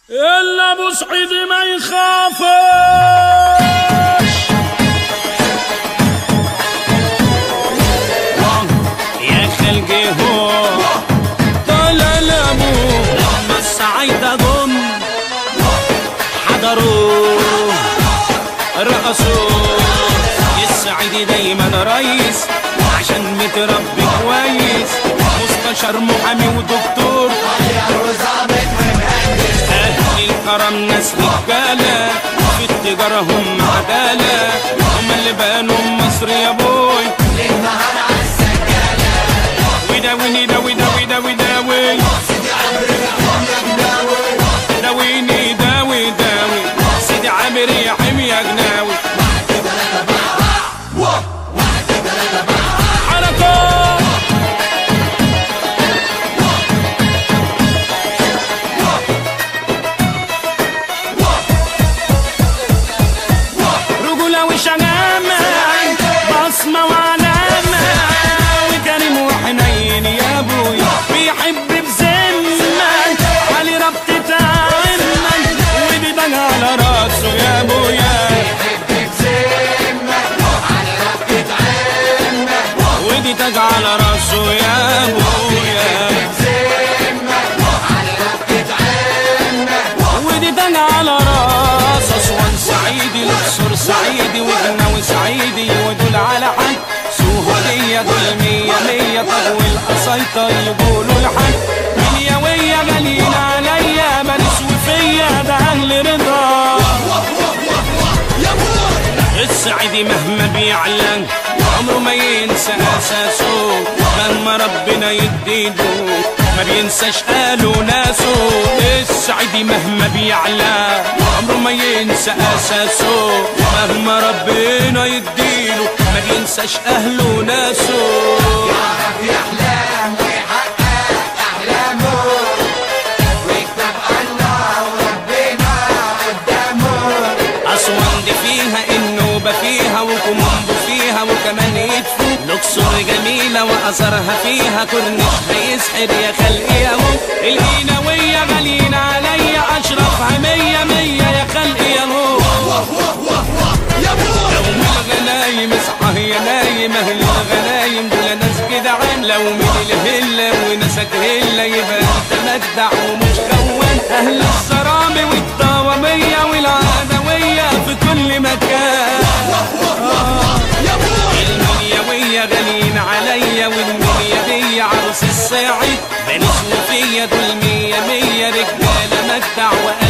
الا ابو سعيد ما يخافش يا خلقي هو طال الابو لما السعيدة ضم حضروا رقصوا السعيد دايما رئيس عشان متربي كويس مستشار محامي ودكتور أهل الكرم ناس رجالة في التجارة هم عدالة هم اللي بانوا مصر يا بوي وداويني داوي داوي داوي داوي داويني داوي داوي سيدي عامر يا حمي يا جناوي حركات رجولة وشجامة بصمة وعلامة وكريم وحنين يا ابوي بيحب بذمة علي ربطة عمك ودي بقى على راسه يا ابويا ودي تاج على راسه يا ابويا ودي تاج على راس اسوان سعيدي الاقصر سعيدي وجناوي سعيدي ودول على حد سوهدية دول مية مية طب والقصايطة يقولوا الحد مليوية غاليين عليا باريس وفيا ده اهل رضا السعيدي مهما بيعلن عمره ما ينسى اساسه مهما ربنا يديله ما بينساش قاله ناسه السعيدي مهما بيعلى عمره ما ينسى اساسه مهما ربنا يديله ما بينساش اهله ناسه يحلم ويحقق أحلامه ويكتب الله وربنا قدامه أسوان دي فيها النوبة فيها وكومومبو فيها وكمان يدفو الأقصر جميلة وأثرها فيها كورنيش هيسحر يا خلقي يا هو القيناوية غاليين عليا أشرفها مية مية يا خلقي يا هو لو من الغنايم اصحى يا نايم أهل الغنايم دول ناس جدعان لو من الهلة وناسك هلة يبقى أنت مجدع ومش خوان أهل الصرامي والطوامية والعدوية في كل مكان المنيوية غاليين عليا والمنيا دي عروس الصعيد بني وفيا دول مية مية رجالة مجدع وقال